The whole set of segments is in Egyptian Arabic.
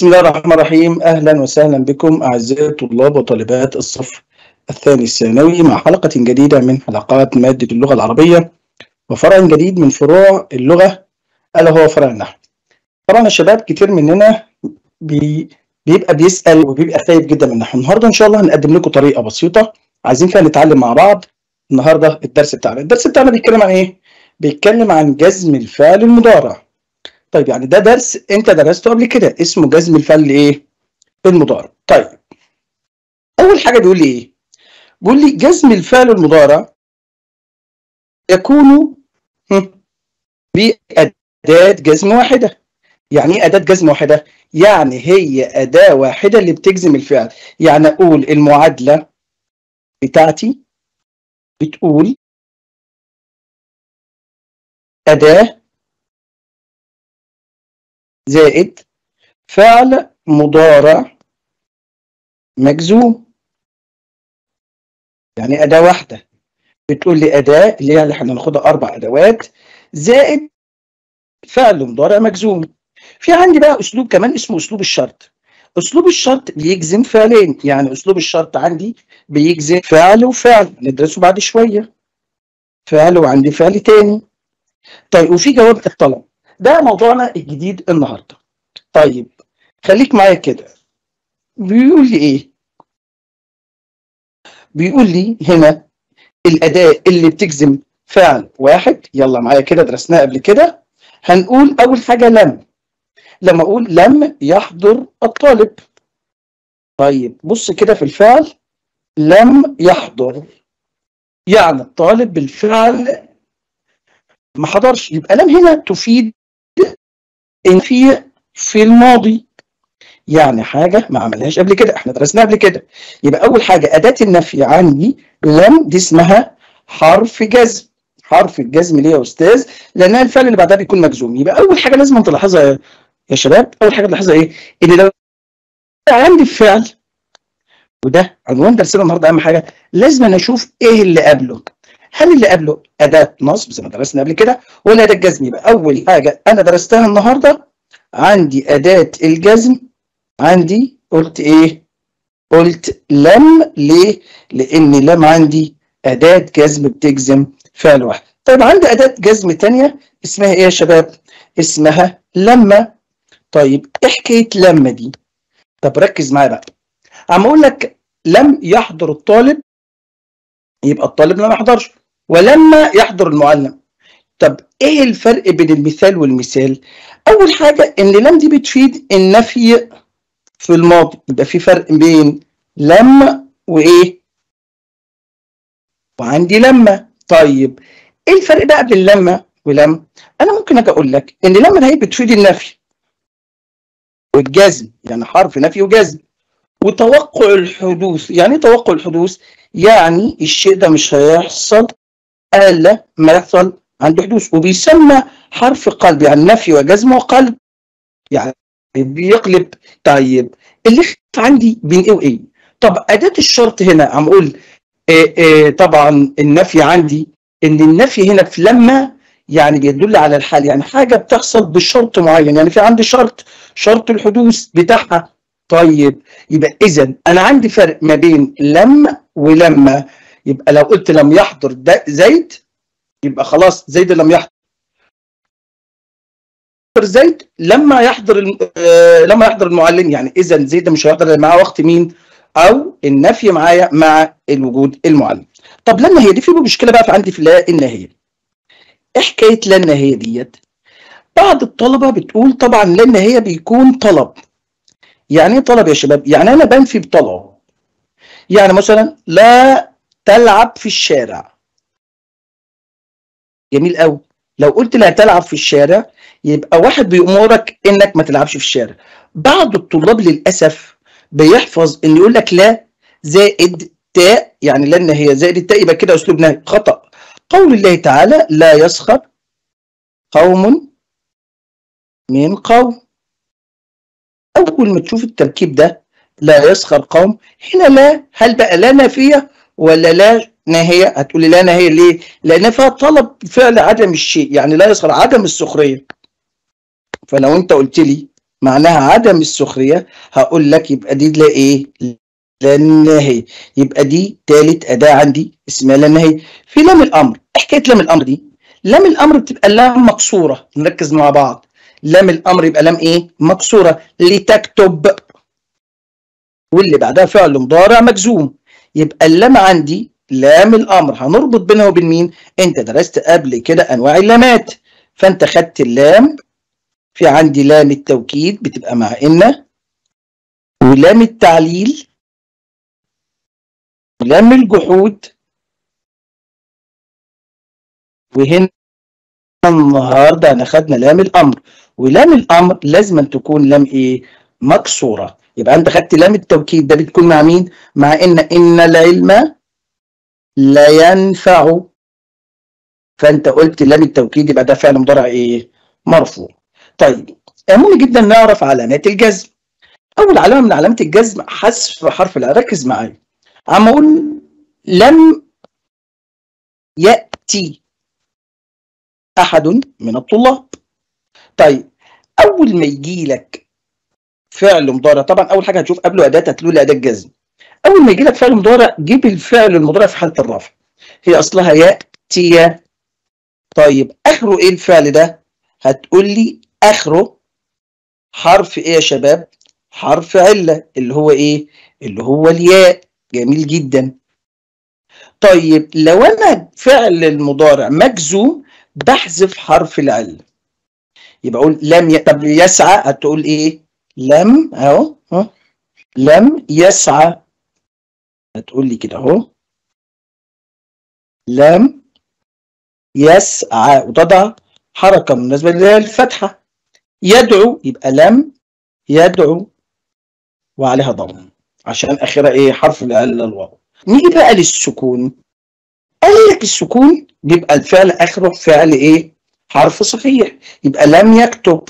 بسم الله الرحمن الرحيم اهلا وسهلا بكم اعزائي طلاب وطالبات الصف الثاني الثانوي مع حلقه جديده من حلقات ماده اللغه العربيه وفرع جديد من فروع اللغه الا هو فرع النحو. طبعا يا شباب كتير مننا بي بيبقى بيسال وبيبقى خايف جدا من النحو النهارده ان شاء الله هنقدم لكم طريقه بسيطه عايزين فيها نتعلم مع بعض النهارده الدرس بتاعنا الدرس بتاعنا بيتكلم عن ايه بيتكلم عن جزم الفعل المضارع طيب يعني ده درس انت درسته قبل كده اسمه جزم الفعل ايه المضارع طيب اول حاجه بيقول لي ايه بيقول لي جزم الفعل المضارع يكون بأداة جزم واحدة يعني ايه أداة جزم واحدة؟ يعني هي أداة واحدة اللي بتجزم الفعل يعني أقول المعادلة بتاعتي بتقول أداة زائد فعل مضارع مجزوم يعني أداة واحدة بتقول لي أداة اللي هي اللي احنا هناخدها أربع أدوات زائد فعل مضارع مجزوم في عندي بقى أسلوب كمان اسمه أسلوب الشرط أسلوب الشرط بيجزم فعلين يعني أسلوب الشرط عندي بيجزم فعل وفعل ندرسه بعد شوية فعل وعندي فعل تاني طيب وفي جواب الطلب ده موضوعنا الجديد النهارده طيب خليك معايا كده بيقول لي ايه بيقول لي هنا الاداه اللي بتجزم فعل واحد يلا معايا كده درسناه قبل كده هنقول اول حاجه لم لما اقول لم يحضر الطالب طيب بص كده في الفعل لم يحضر يعني الطالب بالفعل ما حضرش يبقى لم هنا تفيد ان في في الماضي يعني حاجه ما عملهاش قبل كده احنا درسناها قبل كده يبقى اول حاجه اداه النفي عندي لم دي اسمها حرف جزم حرف الجزم ليه يا استاذ لانها الفعل اللي بعدها بيكون مجزوم يبقى اول حاجه لازم تلاحظها يا شباب اول حاجه تلاحظها ايه ان لو عندي الفعل وده عنوان درسنا النهارده اهم حاجه لازم انا اشوف ايه اللي قبله هل اللي قبله اداه نصب زي ما درسنا قبل كده ولا اداه جزم يبقى اول حاجه انا درستها النهارده عندي اداه الجزم عندي قلت ايه قلت لم ليه لان لم عندي اداه جزم بتجزم فعل واحد طيب عندي اداه جزم ثانيه اسمها ايه يا شباب اسمها لما طيب ايه حكايه لما دي طب ركز معايا بقى عم اقول لك لم يحضر الطالب يبقى الطالب لم يحضرش ولما يحضر المعلم طب ايه الفرق بين المثال والمثال اول حاجه ان لم دي بتفيد النفي في الماضي يبقى في فرق بين لم وايه وعندي لما طيب ايه الفرق بقى بين لما ولم انا ممكن اجي اقول لك ان لما ده هي بتفيد النفي والجزم يعني حرف نفي وجزم وتوقع الحدوث يعني ايه توقع الحدوث يعني الشيء ده مش هيحصل الا ما يحصل عنده حدوث وبيسمى حرف قلب يعني نفي وجزم وقلب يعني بيقلب طيب اللي عندي بين ايه وايه طب اداه الشرط هنا عم اقول إيه إيه طبعا النفي عندي ان النفي هنا في لما يعني بيدل على الحال يعني حاجه بتحصل بشرط معين يعني في عندي شرط شرط الحدوث بتاعها طيب يبقى اذا انا عندي فرق ما بين لم ولما يبقى لو قلت لم يحضر زيد يبقى خلاص زيد لم يحضر زيد لما يحضر آه لما يحضر المعلم يعني اذا زيد مش هيحضر معاه وقت مين او النفي معايا مع الوجود المعلم طب لا النهايه دي في مشكله بقى في عندي في لا النهايه ايه حكايه لا النهايه ديت بعض الطلبه بتقول طبعا لا النهايه بيكون طلب يعني ايه طلب يا شباب يعني انا بنفي بطلب يعني مثلا لا تلعب في الشارع جميل قوي لو قلت لا تلعب في الشارع يبقى واحد بيأمرك انك ما تلعبش في الشارع بعض الطلاب للاسف بيحفظ ان يقول لك لا زائد تاء يعني لان هي زائد التاء يبقى كده اسلوب نهي خطا قول الله تعالى لا يسخر قوم من قوم اول ما تشوف التركيب ده لا يسخر قوم هنا لا هل بقى لا نافيه ولا لا ناهيه هتقولي لا ناهيه ليه لان فيها طلب فعل عدم الشيء يعني لا يسخر عدم السخريه فلو انت قلت لي معناها عدم السخريه هقول لك يبقى دي لا ايه لا النهي يبقى دي ثالث اداه عندي اسمها لا النهي في لام الامر إيه حكايه لام الامر دي لام الامر بتبقى لام مكسوره نركز مع بعض لام الامر يبقى لام ايه مكسوره لتكتب واللي بعدها فعل مضارع مجزوم يبقى اللام عندي لام الامر هنربط بينها وبين مين انت درست قبل كده انواع اللامات فانت خدت اللام في عندي لام التوكيد بتبقى مع ان ولام التعليل ولام الجحود وهنا النهارده انا خدنا لام الامر ولام الامر لازم أن تكون لام ايه مكسوره يبقى انت خدت لام التوكيد ده بتكون مع مين مع ان ان العلم لا ينفع فانت قلت لام التوكيد يبقى ده فعل مضارع ايه مرفوع طيب مهم جدا نعرف علامات الجزم اول علامه من علامات الجزم حذف حرف العاء ركز معايا عم اقول لم ياتي احد من الطلاب طيب اول ما يجي لك فعل مضارع طبعا اول حاجه هتشوف قبله اداه هتقول اداه جزم اول ما يجي لك فعل مضارع جيب الفعل المضارع في حاله الرفع هي اصلها ياتي طيب اخره ايه الفعل ده هتقول لي اخره حرف ايه يا شباب حرف عله اللي هو ايه اللي هو الياء جميل جدا طيب لو انا فعل المضارع مجزوم بحذف حرف العله يبقى اقول لم ي... طب يسعى هتقول ايه لم اهو ها لم يسعى هتقول لي كده اهو لم يسعى وتضع حركه بالنسبه للفتحه يدعو يبقى لم يدعو وعليها ضم عشان اخرها ايه حرف العله الواو نيجي بقى للسكون قال لك السكون بيبقى الفعل اخره فعل ايه حرف صحيح يبقى لم يكتب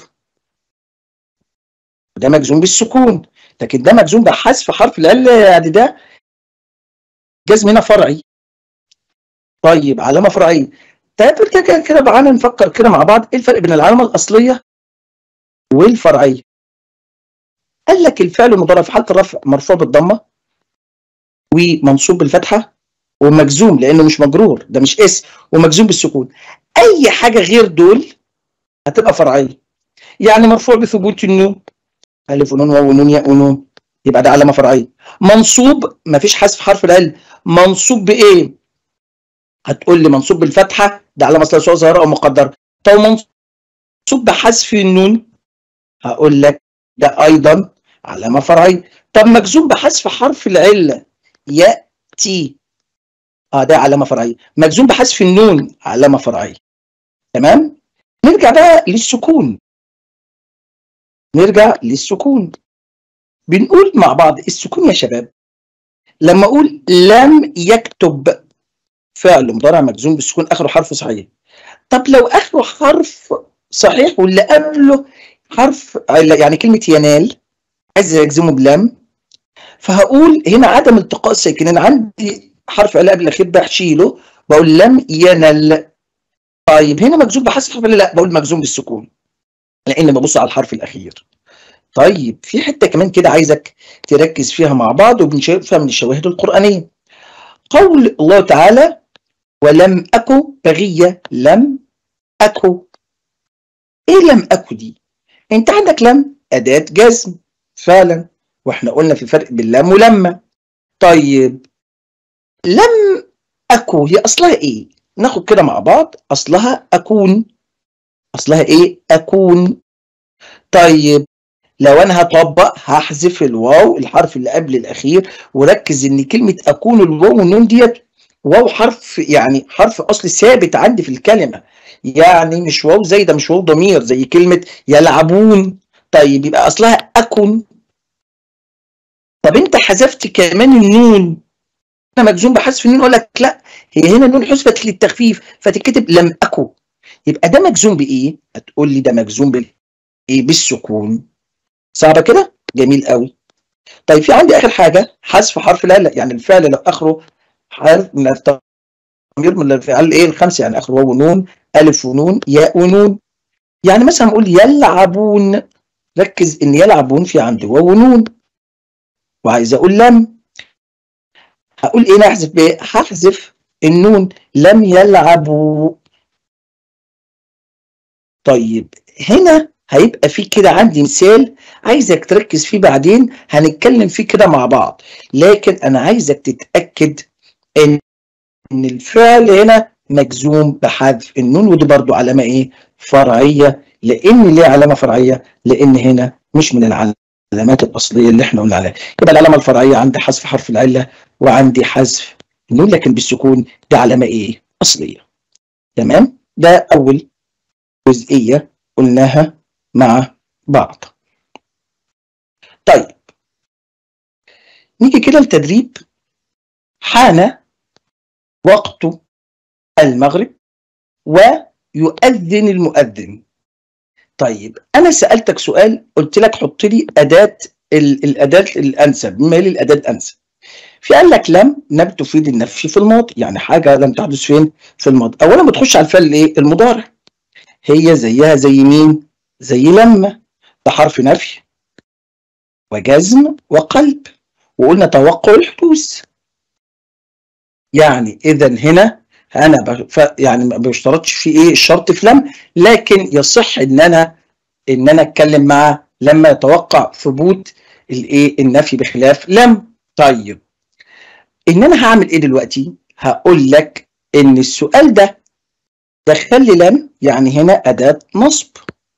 ده مجزوم بالسكون لكن ده مجزوم بحذف حرف العله يعني ده جزم هنا فرعي طيب علامه فرعيه طيب كده كده تعالى نفكر كده مع بعض ايه الفرق بين العلامه الاصليه والفرعيه قال لك الفعل المضارع في حاله الرفع مرفوع بالضمه ومنصوب بالفتحه ومجزوم لانه مش مجرور ده مش اسم ومجزوم بالسكون اي حاجه غير دول هتبقى فرعيه يعني مرفوع بثبوت النون الف ونون واو ونون ياء ونون يبقى ده علامه فرعيه منصوب مفيش حذف حرف العلم منصوب بايه هتقول لي منصوب بالفتحه ده علامه اصليه سواء ظاهره او مقدره طب منصوب بحذف النون هقول لك ده ايضا علامه فرعيه طب مجزوم بحذف حرف العله ياتي اه ده علامه فرعيه مجزوم بحذف النون علامه فرعيه تمام نرجع بقى للسكون نرجع للسكون بنقول مع بعض السكون يا شباب لما اقول لم يكتب فعل مضارع مجزوم بالسكون اخره حرف صحيح طب لو اخره حرف صحيح واللي قبله حرف يعني كلمه ينال عايز يجزمه بلم فهقول هنا عدم التقاء الساكنين عندي حرف علاء قبل الاخير ده هشيله بقول لم ينل طيب هنا مجزوم بحذف حرف لا بقول مجزوم بالسكون لان ببص على الحرف الاخير طيب في حته كمان كده عايزك تركز فيها مع بعض وبنشوفها من الشواهد القرانيه قول الله تعالى ولم اكو بغيه لم اكو ايه لم اكو دي انت عندك لم اداه جزم فعلا واحنا قلنا في فرق بين لم ولما طيب لم اكو هي اصلها ايه ناخد كده مع بعض اصلها اكون اصلها ايه اكون طيب لو انا هطبق هحذف الواو الحرف اللي قبل الاخير وركز ان كلمه اكون الواو والنون ديت واو حرف يعني حرف اصل ثابت عندي في الكلمه يعني مش واو زي ده مش واو ضمير زي كلمه يلعبون طيب يبقى اصلها اكن طب انت حذفت كمان النون انا مجزوم بحذف النون اقول لك لا هي هنا النون حذفت للتخفيف فتكتب لم اكو يبقى ده مجزوم بايه هتقول لي ده مجزوم بايه بالسكون صعبه كده جميل قوي طيب في عندي اخر حاجه حذف حرف العله يعني الفعل لو اخره حرف من التضمير من الفعل ايه الخمسه يعني اخره واو ونون الف ونون ياء ونون يعني مثلا نقول يلعبون ركز ان يلعبون في عندي واو ونون وعايز اقول لم هقول ايه نحذف بايه هحذف النون لم يلعبوا طيب هنا هيبقى في كده عندي مثال عايزك تركز فيه بعدين هنتكلم فيه كده مع بعض لكن انا عايزك تتاكد ان ان الفعل هنا مجزوم بحذف النون ودي برضو علامه ايه فرعيه لان ليه علامه فرعيه لان هنا مش من العلامات الاصليه اللي احنا قلنا عليها يبقى العلامه الفرعيه عندي حذف حرف العله وعندي حذف النون لكن بالسكون دي علامه ايه اصليه تمام ده اول جزئيه قلناها مع بعض طيب نيجي كده التدريب حان وقت المغرب ويؤذن المؤذن طيب انا سالتك سؤال قلت لك حط لي اداه الاداه الانسب ما هي الاداه الانسب في قال لك لم لم تفيد النفي في الماضي يعني حاجه لم تحدث فين في الماضي اولا بتخش على الفعل الايه المضارع هي زيها زي مين زي لما ده حرف نفي وجزم وقلب وقلنا توقع الحدوث يعني اذا هنا انا بف... يعني ما بيشترطش في ايه الشرط في لم لكن يصح ان انا ان انا اتكلم معاه لما يتوقع ثبوت الايه النفي بخلاف لم طيب ان انا هعمل ايه دلوقتي هقول لك ان السؤال ده دخل لي لم يعني هنا اداه نصب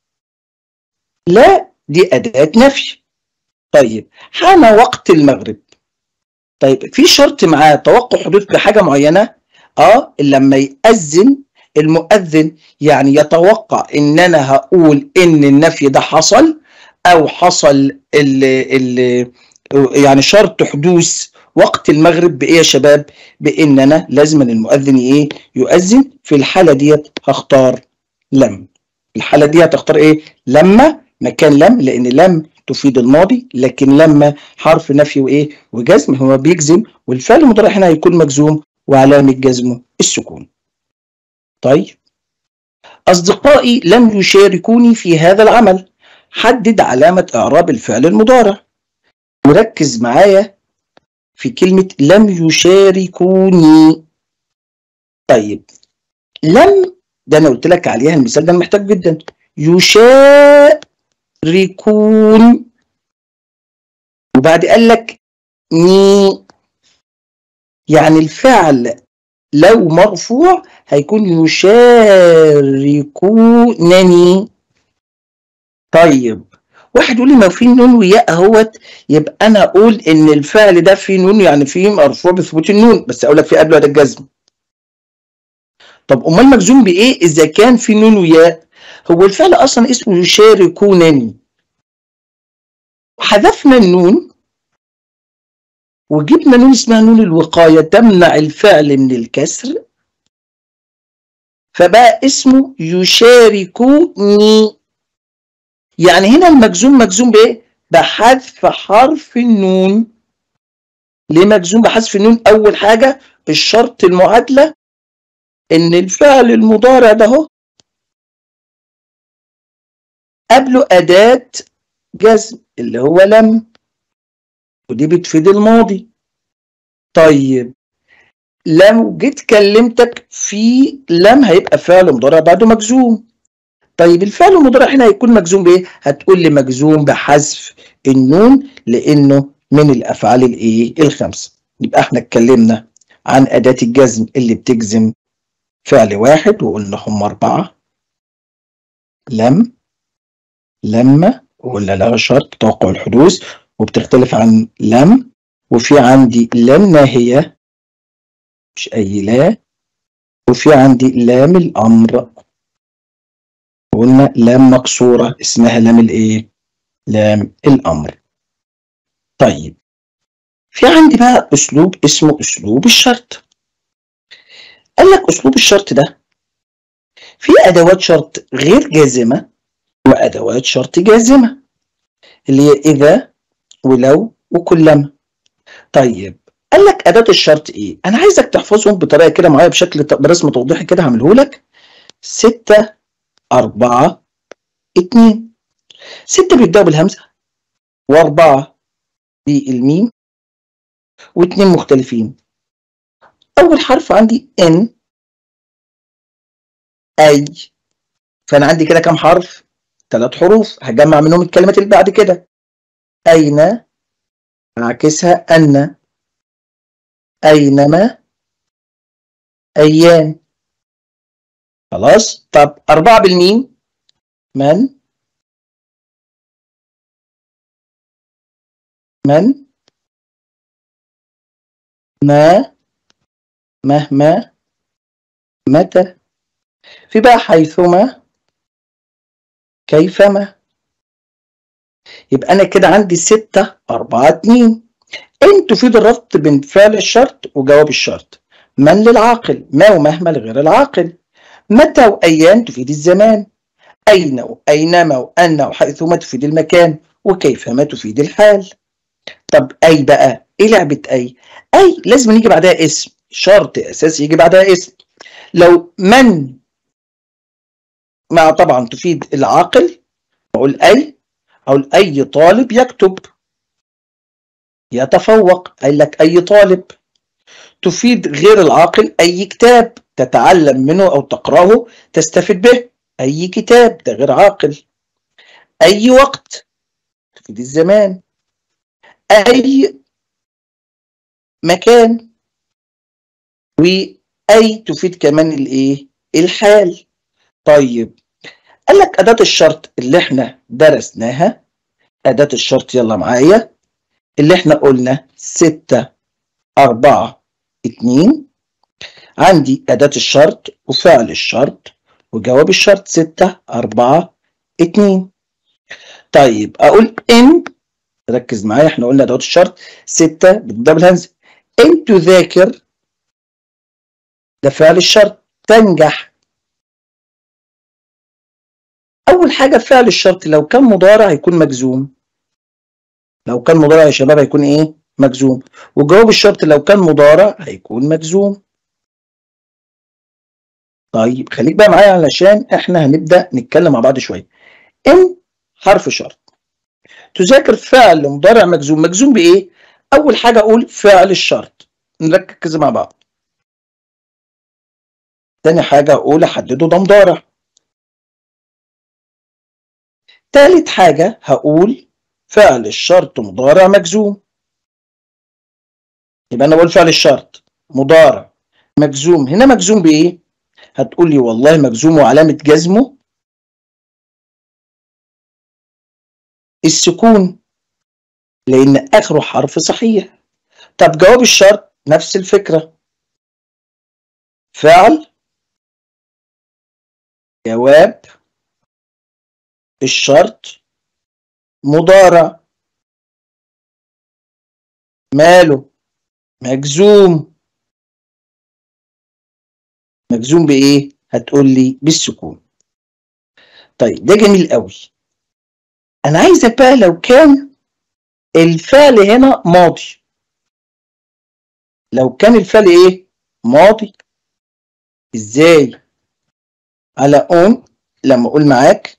لا دي اداه نفي طيب حان وقت المغرب طيب في شرط معاه توقع حدوث بحاجه معينه اه لما يأذن المؤذن يعني يتوقع ان انا هقول ان النفي ده حصل او حصل ال ال يعني شرط حدوث وقت المغرب بايه يا شباب بان انا لازم المؤذن ايه يؤذن في الحاله ديت هختار لم الحاله دي هتختار ايه لما مكان لم لان لم تفيد الماضي لكن لما حرف نفي وايه وجزم هو بيجزم والفعل المضارع هنا هيكون مجزوم وعلامه جزمه السكون طيب اصدقائي لم يشاركوني في هذا العمل حدد علامه اعراب الفعل المضارع وركز معايا في كلمه لم يشاركوني طيب لم ده انا قلت لك عليها المثال ده محتاج جدا يشاركون وبعد قال لك ني يعني الفعل لو مرفوع هيكون يشاركونني طيب واحد يقول لي ما في نون وياء اهوت يبقى انا اقول ان الفعل ده فيه نون يعني فيه مرفوع بثبوت النون بس اقول لك في قبله ده الجزم طب امال مجزوم بايه اذا كان في نون وياء هو الفعل اصلا اسمه يشاركونني حذفنا النون وجبنا نون اسمها نون الوقايه تمنع الفعل من الكسر فبقى اسمه يشاركوني يعني هنا المجزوم مجزوم بايه بحذف حرف النون ليه مجزوم بحذف النون اول حاجه الشرط المعادله ان الفعل المضارع ده اهو قبله اداه جزم اللي هو لم ودي بتفيد الماضي طيب لو جيت كلمتك في لم هيبقى فعل مضارع بعده مجزوم طيب الفعل المضارع هنا هيكون مجزوم بايه هتقول لي مجزوم بحذف النون لانه من الافعال الايه الخمسه يبقى احنا اتكلمنا عن اداه الجزم اللي بتجزم فعل واحد وقلنا هم اربعه لم لما ولا لها شرط توقع الحدوث وبتختلف عن لم وفي عندي لام ناهيه مش اي لا وفي عندي لام الامر قلنا لام مكسوره اسمها لام الايه لام الامر طيب في عندي بقى اسلوب اسمه اسلوب الشرط قال لك اسلوب الشرط ده في ادوات شرط غير جازمه وادوات شرط جازمه اللي هي اذا ولو وكلما طيب قال لك اداه الشرط ايه انا عايزك تحفظهم بطريقه كده معايا بشكل برسم توضيحي كده هعمله لك 6 4 2 ستة بيبدأوا بالهمزة وأربعة بالميم واثنين مختلفين أول حرف عندي إن أي فأنا عندي كده كام حرف؟ ثلاث حروف هجمع منهم الكلمات اللي بعد كده أين أعكسها أن أينما أيان خلاص طب أربعة بالميم من من ما مهما متى في بقى حيثما كيفما يبقى أنا كده عندي ستة أربعة اتنين إن تفيد الربط بين فعل الشرط وجواب الشرط من للعاقل ما ومهما لغير العاقل متى وأيان تفيد الزمان أين وأينما وأن وحيثما تفيد المكان وكيفما تفيد الحال طب أي بقى إيه لعبة أي أي لازم يجي بعدها اسم شرط أساسي يجي بعدها اسم لو من مع طبعا تفيد العاقل أقول أي أقول أي طالب يكتب يتفوق قال لك أي طالب تفيد غير العاقل أي كتاب تتعلم منه أو تقرأه تستفيد به أي كتاب ده غير عاقل أي وقت تفيد الزمان أي مكان وأي تفيد كمان الإيه الحال طيب قال لك أداة الشرط اللي احنا درسناها أداة الشرط يلا معايا اللي احنا قلنا ستة أربعة اتنين عندي أداة الشرط وفعل الشرط وجواب الشرط ستة أربعة اتنين طيب أقول إن ركز معايا احنا قلنا أدوات الشرط ستة بتبدأ بالهمزة إن تذاكر ده فعل الشرط تنجح أول حاجة فعل الشرط لو كان مضارع هيكون مجزوم لو كان مضارع يا شباب هيكون إيه؟ مجزوم وجواب الشرط لو كان مضارع هيكون مجزوم طيب خليك بقى معايا علشان احنا هنبدأ نتكلم مع بعض شوية إن حرف شرط تذاكر فعل مضارع مجزوم مجزوم بإيه؟ أول حاجة أقول فعل الشرط نركز مع بعض تاني حاجة أقول أحدده ده مضارع تالت حاجة هقول فعل الشرط مضارع مجزوم يبقى أنا بقول فعل الشرط مضارع مجزوم هنا مجزوم بإيه؟ هتقول لي والله مجزوم وعلامة جزمه السكون لأن آخره حرف صحيح طب جواب الشرط نفس الفكرة فعل جواب الشرط مضارع ماله مجزوم مجزوم بإيه؟ هتقول لي بالسكون طيب ده جميل قوي أنا عايزك بقى لو كان الفعل هنا ماضي لو كان الفعل إيه؟ ماضي إزاي؟ على أون لما أقول معاك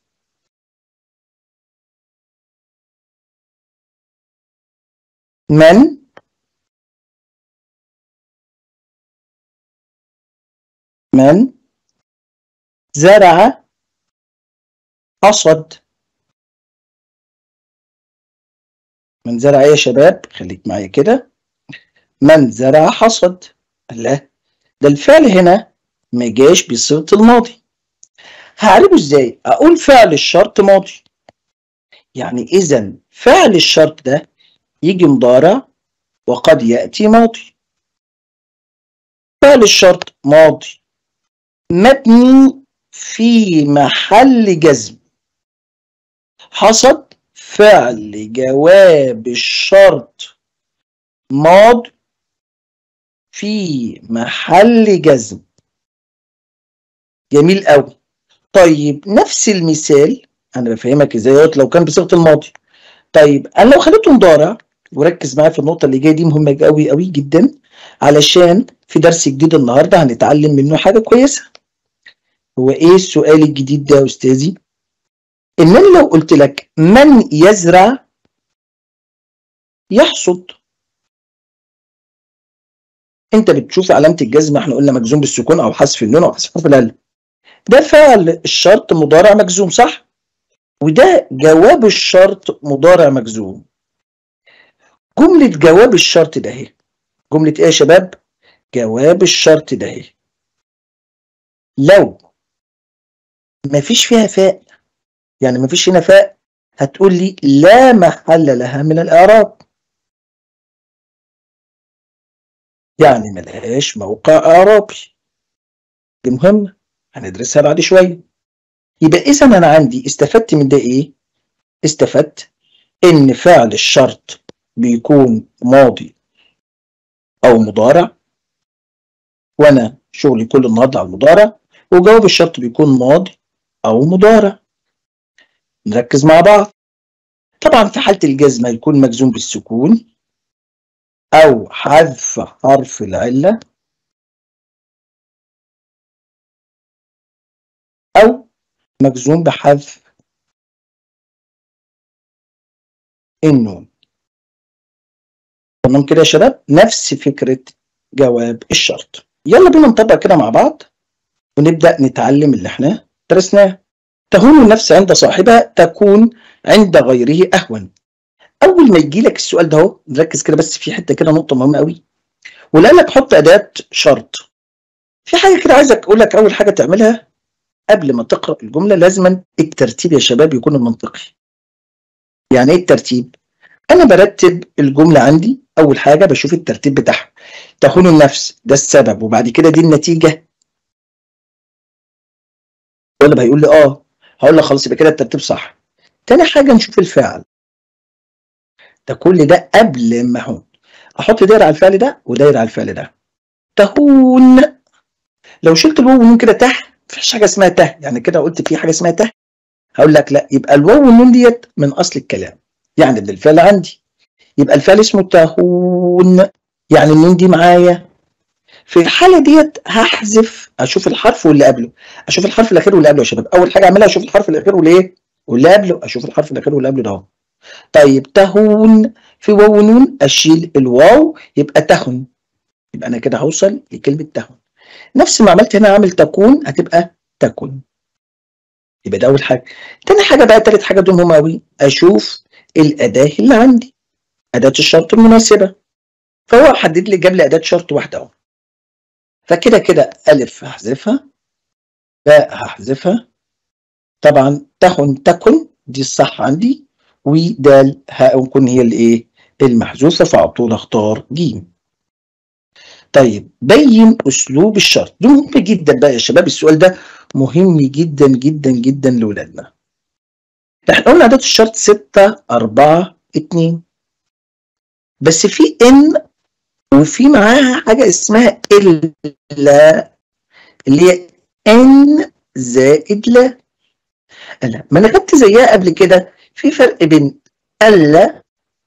من من زرع حصد من زرع ايه يا شباب خليك معايا كده من زرع حصد لا ده الفعل هنا ما جاش بصيغه الماضي هعرفه ازاي اقول فعل الشرط ماضي يعني اذا فعل الشرط ده يجي مضارع وقد ياتي ماضي فعل الشرط ماضي مبني في محل جزم حصد فعل جواب الشرط ماض في محل جزم جميل قوي طيب نفس المثال انا بفهمك ازاي لو كان بصيغه الماضي طيب انا لو خليته مضارع وركز معايا في النقطه اللي جايه دي مهمه قوي قوي جدا علشان في درس جديد النهارده هنتعلم منه حاجه كويسه هو ايه السؤال الجديد ده يا استاذي انما لو قلت لك من يزرع يحصد انت بتشوف علامه الجزم احنا قلنا مجزوم بالسكون او حذف النون او حذف حرف الالف ده فعل الشرط مضارع مجزوم صح وده جواب الشرط مضارع مجزوم جمله جواب الشرط ده اهي جمله ايه يا شباب جواب الشرط ده اهي لو مفيش فيها فاء يعني مفيش هنا فاء هتقول لي لا محل لها من الاعراب يعني ملهاش موقع اعرابي دي مهمه هندرسها بعد شويه يبقى اذا انا عندي استفدت من ده ايه استفدت ان فعل الشرط بيكون ماضي او مضارع وانا شغلي كل النهارده على المضارع وجواب الشرط بيكون ماضي او مضارع نركز مع بعض طبعا في حاله الجزم هيكون مجزوم بالسكون او حذف حرف العله او مجزوم بحذف النون تمام كده يا شباب نفس فكره جواب الشرط يلا بينا نطبق كده مع بعض ونبدا نتعلم اللي احنا درسناه تهون النفس عند صاحبها تكون عند غيره اهون اول ما يجي لك السؤال ده اهو نركز كده بس في حته كده نقطه مهمه قوي ولا لك حط اداه شرط في حاجه كده عايزك اقول لك اول حاجه تعملها قبل ما تقرا الجمله لازما الترتيب يا شباب يكون منطقي يعني ايه الترتيب انا برتب الجمله عندي اول حاجه بشوف الترتيب بتاعها تهون النفس ده السبب وبعد كده دي النتيجه ولا هيقول لي اه هقول لك خلاص يبقى كده الترتيب صح تاني حاجه نشوف الفعل ده كل ده قبل ما هون احط دايره على الفعل ده ودايره على الفعل ده تهون لو شلت الواو والنون كده ته مفيش حاجه اسمها ته يعني كده قلت في حاجه اسمها ته هقول لك لا يبقى الواو والنون ديت من اصل الكلام يعني ده الفعل عندي يبقى الفعل اسمه تهون يعني النون دي معايا في الحاله ديت هحذف اشوف الحرف واللي قبله اشوف الحرف الاخير واللي قبله يا شباب اول حاجه اعملها اشوف الحرف الاخير والايه واللي قبله اشوف الحرف الاخير واللي قبله ده اهو طيب تهون في واو ونون اشيل الواو يبقى تهن يبقى انا كده هوصل لكلمه تهن نفس ما عملت هنا اعمل تكون هتبقى تكن يبقى ده اول حاجه تاني حاجه بقى تالت حاجه دول مهمه قوي اشوف الاداه اللي عندي اداه الشرط المناسبه فهو حدد لي جاب لي اداه شرط واحده اهو فكده كده الف هحذفها باء هحذفها طبعا تهن تكن دي الصح عندي ودال هتكون هي الايه المحذوفه فعلى طول اختار ج طيب بين اسلوب الشرط ده مهم جدا بقى يا شباب السؤال ده مهم جدا جدا جدا لاولادنا احنا قلنا عدد الشرط 6 4 2 بس في ان وفي معاها حاجه اسمها الا اللي هي ان زائد لا لا ما انا خدت زيها قبل كده في فرق بين الا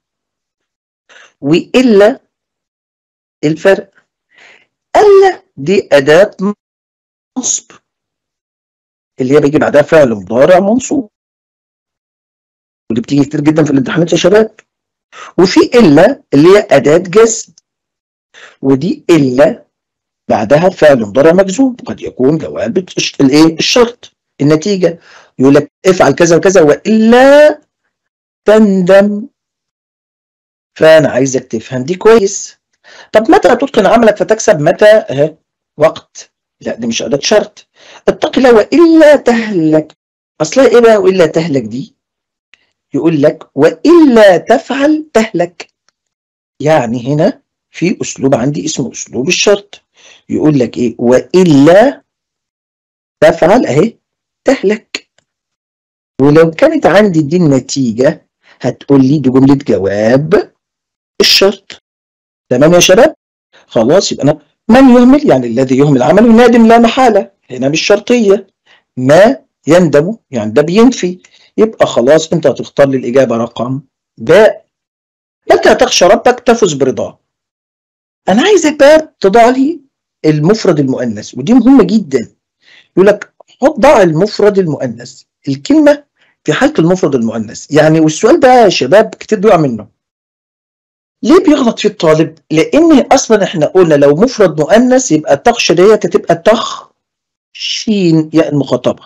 والا الفرق الا دي اداه نصب اللي هي بيجي بعدها فعل مضارع منصوب ودي بتيجي كتير جدا في الامتحانات يا شباب وفي الا اللي هي اداه جزم ودي الا بعدها فعل مضارع مجزوم قد يكون جواب الايه الشرط النتيجه يقول لك افعل كذا وكذا والا تندم فانا عايزك تفهم دي كويس طب متى تتقن عملك فتكسب متى اه وقت لا دي مش اداه شرط اتق الله والا تهلك اصلها ايه بقى والا تهلك دي يقول لك والا تفعل تهلك يعني هنا في اسلوب عندي اسمه اسلوب الشرط يقول لك ايه والا تفعل اهي تهلك ولو كانت عندي دي النتيجه هتقول لي دي جمله جواب الشرط تمام يا شباب خلاص يبقى انا من يهمل يعني الذي يهمل عمله نادم لا محاله هنا مش شرطيه ما يندم يعني ده بينفي يبقى خلاص انت هتختار لي الاجابه رقم باء متى تخشى ربك تفز برضاه انا عايزك بقى تضع لي المفرد المؤنث ودي مهمه جدا يقول لك حط ضع المفرد المؤنث الكلمه في حالة المفرد المؤنث يعني والسؤال ده يا شباب كتير بيقع منه ليه بيغلط فيه الطالب؟ لأن أصلا احنا قلنا لو مفرد مؤنث يبقى تخش ديت هتبقى تخ شين ياء المخاطبة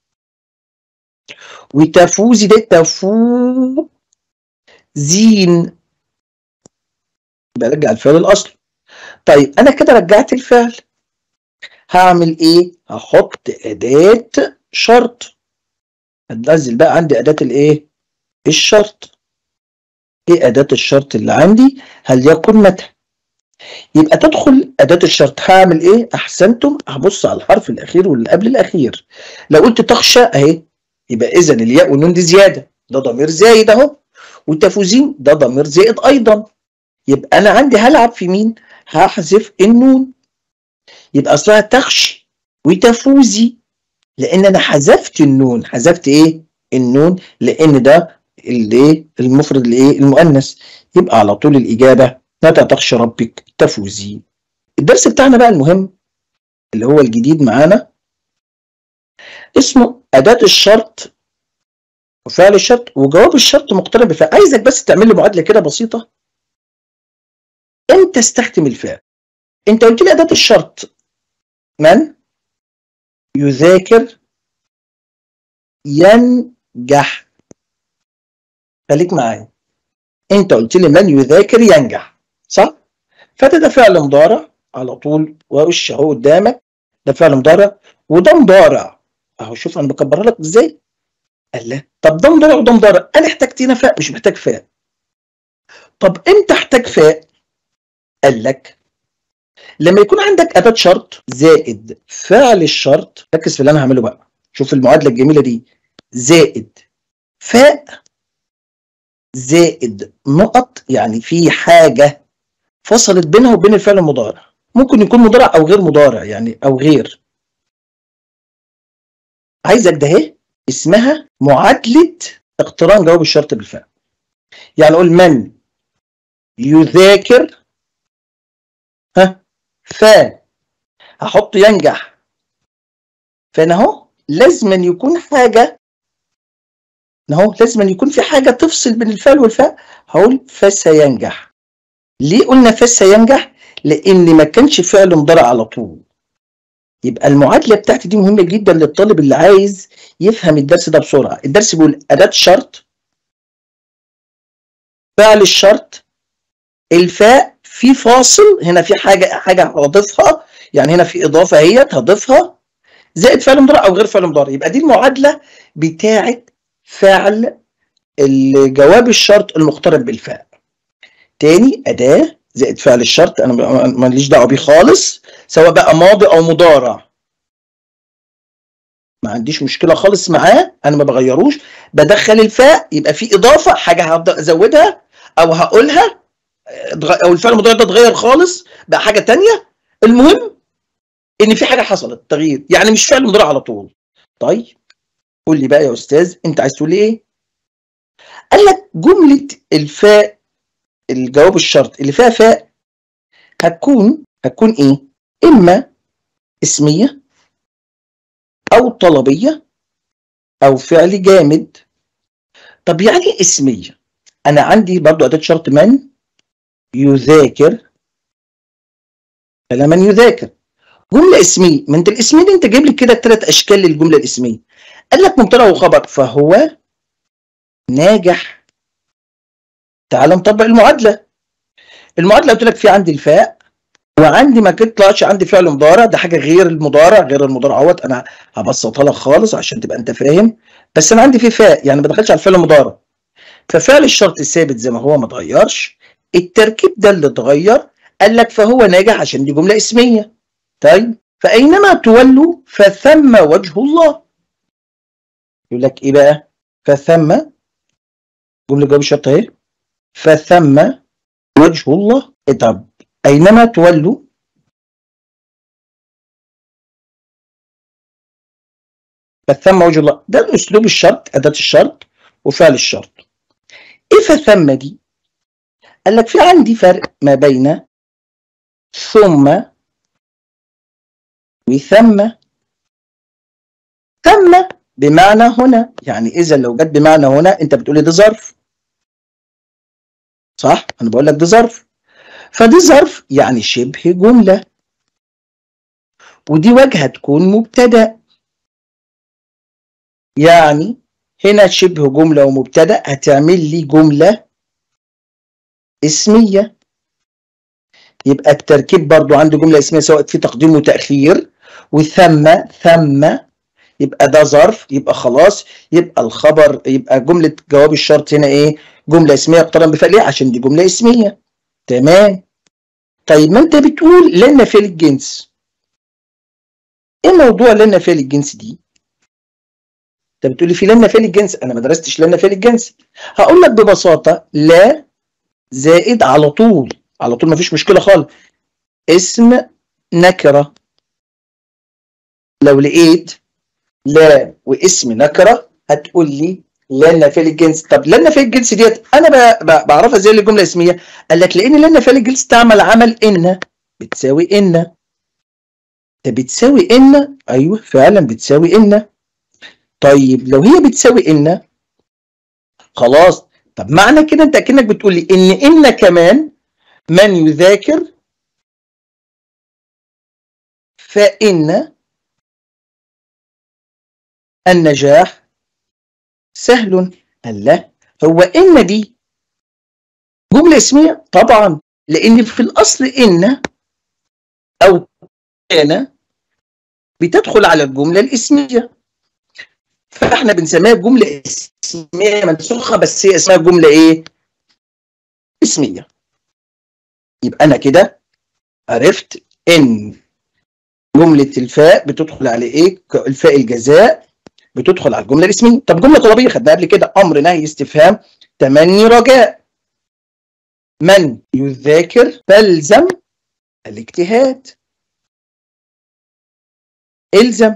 وتفوزي ده تفو زين يبقى رجع الفعل الأصل طيب أنا كده رجعت الفعل هعمل إيه؟ هحط أداة شرط هنزل بقى عندي أداة الإيه؟ الشرط ايه اداه الشرط اللي عندي هل يكن متى يبقى تدخل اداه الشرط هعمل ايه احسنتم هبص على الحرف الاخير واللي قبل الاخير لو قلت تخشى اهي يبقى اذا الياء والنون دي زياده ده ضمير زايد اهو والتفوزين ده ضمير زائد ايضا يبقى انا عندي هلعب في مين هحذف النون يبقى اصلها تخشي وتفوزي لان انا حذفت النون حذفت ايه النون لان ده الايه المفرد الايه المؤنث يبقى على طول الاجابه متى تخشى ربك تفوزي الدرس بتاعنا بقى المهم اللي هو الجديد معانا اسمه اداه الشرط وفعل الشرط وجواب الشرط مقترن بفعل عايزك بس تعمل لي معادله كده بسيطه امتى استخدم الفعل انت قلت لي اداه الشرط من يذاكر ينجح خليك معايا انت قلت لي من يذاكر ينجح صح فده ده فعل مضارع على طول وش اهو قدامك ده فعل مضارع وده مضارع اهو شوف انا بكبرها لك ازاي قال لا طب ده مضارع وده مضارع انا احتجت هنا فاء مش محتاج فاء طب امتى احتاج فاء قال لك لما يكون عندك اداه شرط زائد فعل الشرط ركز في اللي انا هعمله بقى شوف المعادله الجميله دي زائد فاء زائد نقط يعني في حاجة فصلت بينها وبين الفعل المضارع ممكن يكون مضارع أو غير مضارع يعني أو غير عايزك ده اهي اسمها معادلة اقتران جواب الشرط بالفعل يعني أقول من يذاكر ها ف هحط ينجح فانا اهو لازم أن يكون حاجة اهو لازم أن يكون في حاجة تفصل بين الفعل والفاء هقول فسينجح ليه قلنا فسينجح لأن ما كانش فعل مضارع على طول يبقى المعادلة بتاعتي دي مهمة جدا للطالب اللي عايز يفهم الدرس ده بسرعة الدرس بيقول أداة شرط فعل الشرط الفاء في فاصل هنا في حاجة حاجة هضيفها يعني هنا في إضافة اهيت هضيفها زائد فعل مضارع أو غير فعل مضارع يبقى دي المعادلة بتاعت فعل الجواب الشرط المقترن بالفاء تاني أداة زائد فعل الشرط أنا ماليش دعوة بيه خالص سواء بقى ماضي أو مضارع ما عنديش مشكلة خالص معاه أنا ما بغيروش بدخل الفاء يبقى في إضافة حاجة هبدأ أزودها أو هقولها أو الفعل المضارع ده اتغير خالص بقى حاجة تانية المهم إن في حاجة حصلت تغيير يعني مش فعل مضارع على طول طيب قول لي بقى يا أستاذ أنت عايز تقول لي إيه؟ قال لك جملة الفاء الجواب الشرط اللي فيها فاء هتكون هتكون ايه اما اسمية او طلبية او فعل جامد طب يعني ايه اسمية انا عندي برضو اداة شرط من يذاكر من يذاكر جملة اسمية ما انت الاسمية دي انت جايب لي كده ثلاث اشكال للجملة الاسمية قال لك مبتدا وخبر فهو ناجح تعال نطبق المعادله المعادله قلت لك في عندي الفاء وعندي ما طلعش عندي فعل مضارع ده حاجه غير المضارع غير المضارع اهوت انا هبسطها لك خالص عشان تبقى انت فاهم بس انا عندي في فاء يعني ما دخلش على الفعل المضارع ففعل الشرط الثابت زي ما هو ما اتغيرش التركيب ده اللي اتغير قال لك فهو ناجح عشان دي جمله اسميه طيب فاينما تولوا فثم وجه الله يقول لك ايه بقى فثم جمله جواب الشرط اهي فثم وجه الله طب اينما تولوا فثم وجه الله ده الاسلوب الشرط اداه الشرط وفعل الشرط ايه فثم دي قال لك في عندي فرق ما بين ثم وثم ثم بمعنى هنا يعني اذا لو جت بمعنى هنا انت بتقولي ده ظرف صح انا بقول لك ده ظرف فدي ظرف يعني شبه جمله ودي واجهه تكون مبتدا يعني هنا شبه جمله ومبتدا هتعمل لي جمله اسميه يبقى التركيب برضو عنده جمله اسميه سواء في تقديم وتاخير وثم ثم يبقى ده ظرف يبقى خلاص يبقى الخبر يبقى جمله جواب الشرط هنا ايه جمله اسميه اقترن بفعل ايه عشان دي جمله اسميه تمام طيب ما انت بتقول لنا فعل الجنس ايه موضوع لنا فعل الجنس دي انت بتقولي في لنا فعل الجنس انا ما درستش لنا فعل الجنس هقول لك ببساطه لا زائد على طول على طول مفيش مشكله خالص اسم نكره لو لقيت لا واسم نكره هتقول لي لنا فعل الجنس طب لنا فعل الجنس ديت انا ب- ب- بعرفها ازاي الجمله اسميه قال لك لان لنا فعل الجنس تعمل عمل ان بتساوي ان ده بتساوي ان ايوه فعلا بتساوي ان طيب لو هي بتساوي ان خلاص طب معنى كده انت اكنك بتقول لي ان ان كمان من يذاكر فان النجاح سهل الله هو ان دي جمله اسميه طبعا لان في الاصل ان او كان بتدخل على الجمله الاسميه فاحنا بنسميها جمله اسميه منسوخه بس هي اسمها جمله ايه اسميه يبقى انا كده عرفت ان جمله الفاء بتدخل على ايه الفاء الجزاء بتدخل على الجمله الاسميه طب جمله طلبيه خدناها قبل كده امر نهي استفهام تمني رجاء من يذاكر فالزم الاجتهاد الزم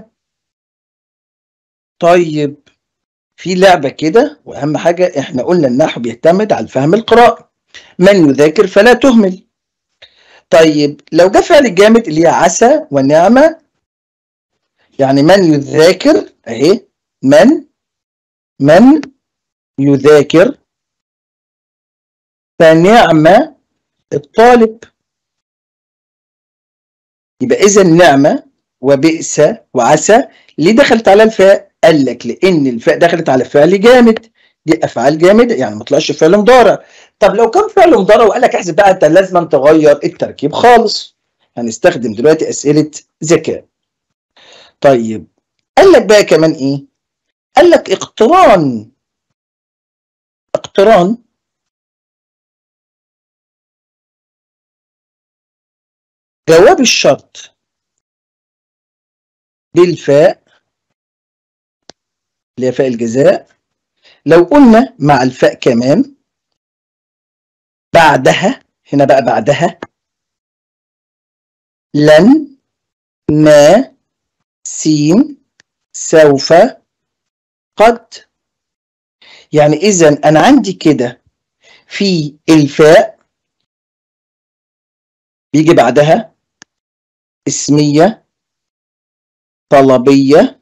طيب في لعبة كده وأهم حاجة إحنا قلنا النحو بيعتمد على الفهم القراءة من يذاكر فلا تهمل طيب لو جه فعل الجامد اللي هي عسى ونعمة يعني من يذاكر أهي من من يذاكر فنعمة الطالب يبقى إذا نعمة وبئس وعسى ليه دخلت على الفاء؟ قال لك لأن الفاء دخلت على فعل جامد دي أفعال جامدة يعني ما طلعش فعل مضارع طب لو كان فعل مضارع وقال لك احسب بقى أنت لازم تغير التركيب خالص هنستخدم دلوقتي أسئلة ذكاء طيب قال لك بقى كمان إيه؟ قال لك اقتران اقتران جواب الشرط بالفاء اللي هي فاء الجزاء لو قلنا مع الفاء كمان بعدها هنا بقى بعدها لن ما سين سوف قد يعني اذا انا عندي كده في الفاء بيجي بعدها اسميه طلبيه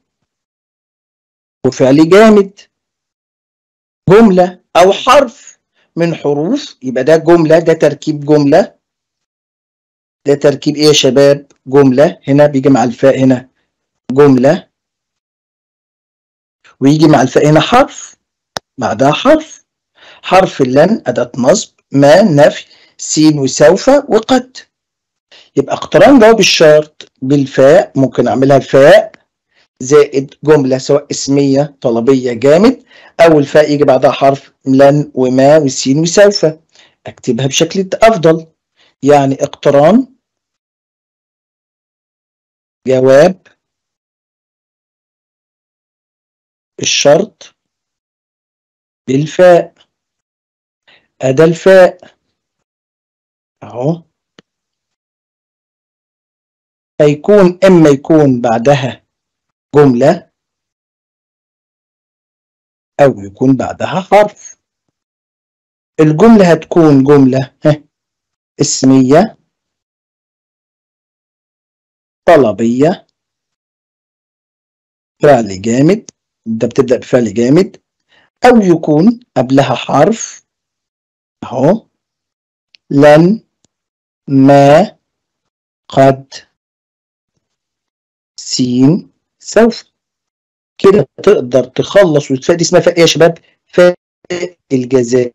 وفعل جامد جمله او حرف من حروف يبقى ده جمله ده تركيب جمله ده تركيب ايه يا شباب جمله هنا بيجي مع الفاء هنا جمله ويجي مع الفاء هنا حرف بعدها حرف حرف اللن أداة نصب ما نفي سين وسوف وقد يبقى اقتران جواب الشرط بالفاء ممكن أعملها الفاء زائد جملة سواء اسمية طلبية جامد أو الفاء يجي بعدها حرف لن وما وسين وسوف أكتبها بشكل أفضل يعني اقتران جواب الشرط بالفاء أدا الفاء أهو هيكون إما يكون بعدها جملة أو يكون بعدها حرف الجملة هتكون جملة اسمية طلبية فعل جامد ده بتبدأ بفعل جامد أو يكون قبلها حرف أهو لن ما قد سين سوف كده تقدر تخلص وتفادي اسمها فاء إيه يا شباب فاء الجزاء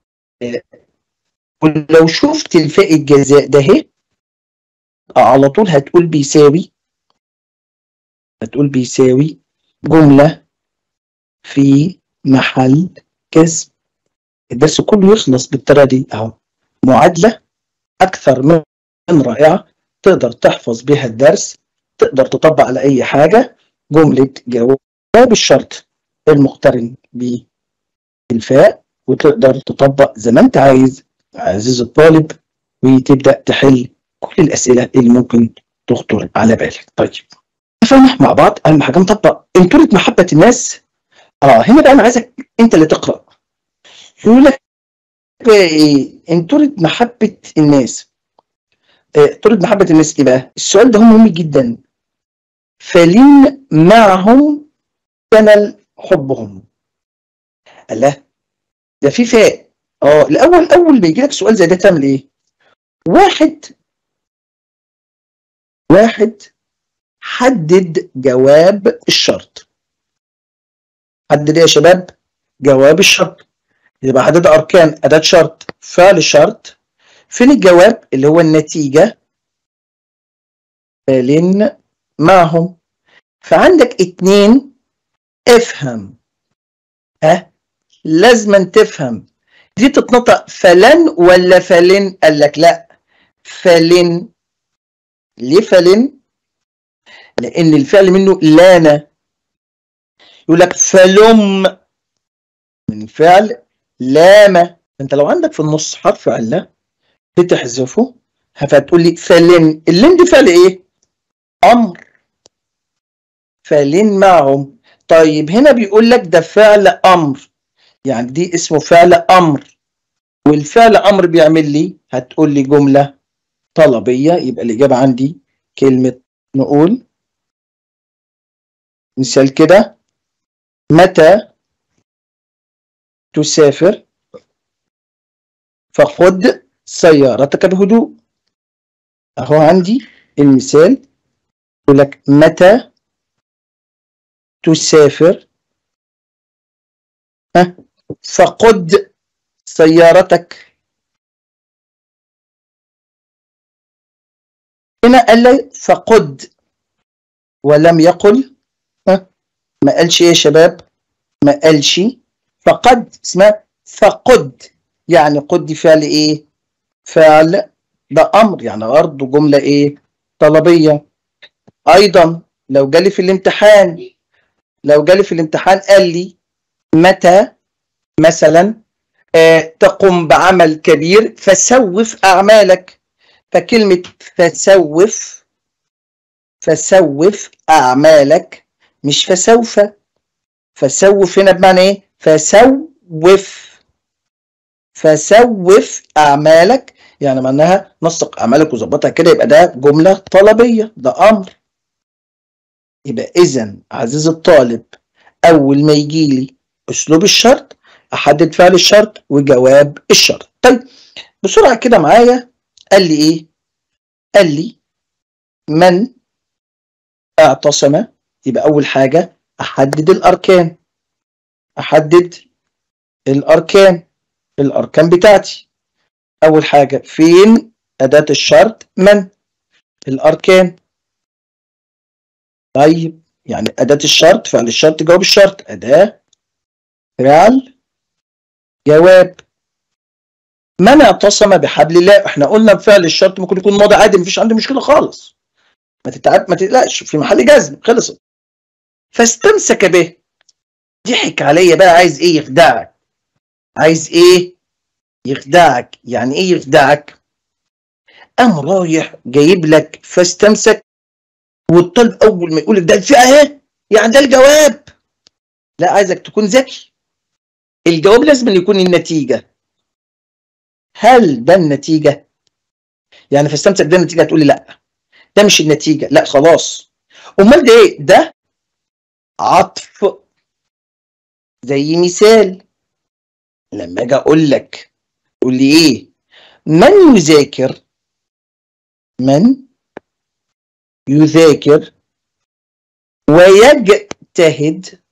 ولو شفت الفاء الجزاء ده اهي على طول هتقول بيساوي هتقول بيساوي جملة في محل كسب الدرس كله يخلص بالطريقة دي اهو معادلة أكثر من رائعة تقدر تحفظ بها الدرس تقدر تطبق على أي حاجة جملة جواب الشرط المقترن بالفاء وتقدر تطبق زي ما أنت عايز عزيز الطالب وتبدأ تحل كل الأسئلة اللي ممكن تخطر على بالك طيب نفهم مع بعض أهم حاجة نطبق إن تريد محبة الناس اه هنا بقى أنا عايزك أنت اللي تقرأ يقول لك بقى إيه إن تريد محبة الناس آه، تريد محبة الناس إيه بقى السؤال ده هو مهم جدا فلين معهم كان حبهم الله ده في فاء اه الاول اول ما يجي لك سؤال زي ده تعمل ايه واحد واحد حدد جواب الشرط حدد ايه يا شباب جواب الشرط يبقى حدد اركان اداه شرط فعل شرط فين الجواب اللي هو النتيجه فعلين معهم فعندك اتنين افهم ها لازما تفهم دي تتنطق فلن ولا فلن قال لك لا فلن ليه فلن لان الفعل منه لان يقول لك فلم من فعل لام انت لو عندك في النص حرف عله بتحذفه فتقول لي فلن اللين دي فعل ايه امر فلن معهم طيب هنا بيقول لك ده فعل امر يعني دي اسمه فعل امر والفعل امر بيعمل لي هتقول لي جمله طلبيه يبقى الاجابه عندي كلمه نقول مثال كده متى تسافر فخذ سيارتك بهدوء اهو عندي المثال يقول لك متى تسافر ها فقد سيارتك هنا قال لي فقد ولم يقل ها ما قالش ايه يا شباب ما قالش فقد اسمها فقد يعني قد دي فعل ايه فعل ده امر يعني برضه جمله ايه طلبيه ايضا لو جالي في الامتحان لو جالي في الامتحان قال لي متى مثلا آه تقوم بعمل كبير فسوف اعمالك فكلمه فسوف فسوف اعمالك مش فسوف فسوف هنا بمعنى ايه فسوف فسوف اعمالك يعني معناها نسق اعمالك وظبطها كده يبقى ده جمله طلبيه ده امر يبقى اذا عزيزي الطالب اول ما يجي لي اسلوب الشرط احدد فعل الشرط وجواب الشرط طيب بسرعه كده معايا قال لي ايه قال لي من اعتصم يبقى اول حاجه احدد الاركان احدد الاركان الاركان بتاعتي اول حاجه فين اداه الشرط من الاركان طيب يعني اداه الشرط فعل الشرط جواب الشرط اداه فعل جواب من اعتصم بحبل الله احنا قلنا بفعل الشرط ممكن يكون ماضي عادي مفيش عندي مشكله خالص ما تتعب ما تقلقش في محل جزم خلصت فاستمسك به ضحك عليا بقى عايز ايه يخدعك عايز ايه يخدعك يعني ايه يخدعك قام رايح جايب لك فاستمسك والطالب اول ما يقول لك ده الفئه اهي يعني ده الجواب لا عايزك تكون ذكي الجواب لازم يكون النتيجه هل ده النتيجه يعني فاستمسك ده النتيجه هتقول لي لا ده مش النتيجه لا خلاص امال ده ايه ده عطف زي مثال لما اجي اقول لك قول لي ايه من يذاكر من يذاكر ويجتهد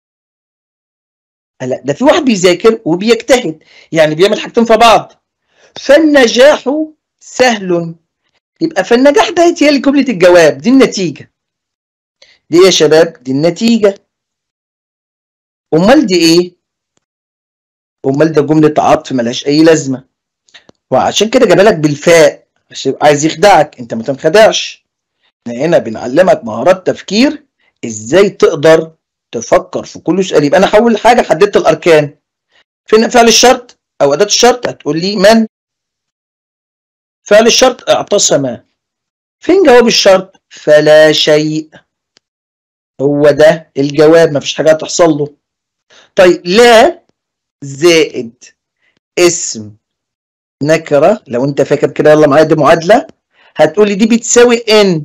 لا ده في واحد بيذاكر وبيجتهد يعني بيعمل حاجتين في بعض فالنجاح سهل يبقى فالنجاح ده هي جملة الجواب دي النتيجة دي يا شباب دي النتيجة أمال دي إيه؟ أمال ده جملة عطف ملهاش أي لازمة وعشان كده جابها لك بالفاء عشان عايز يخدعك أنت ما تنخدعش احنا هنا بنعلمك مهارات تفكير إزاي تقدر تفكر في كل سؤال يبقى أنا هقول حاجة حددت الأركان فين فعل الشرط أو أداة الشرط هتقول لي من فعل الشرط اعتصم فين جواب الشرط فلا شيء هو ده الجواب مفيش حاجة هتحصل له طيب لا زائد اسم نكرة لو انت فاكر كده يلا معايا دي معادلة هتقولي دي بتساوي ان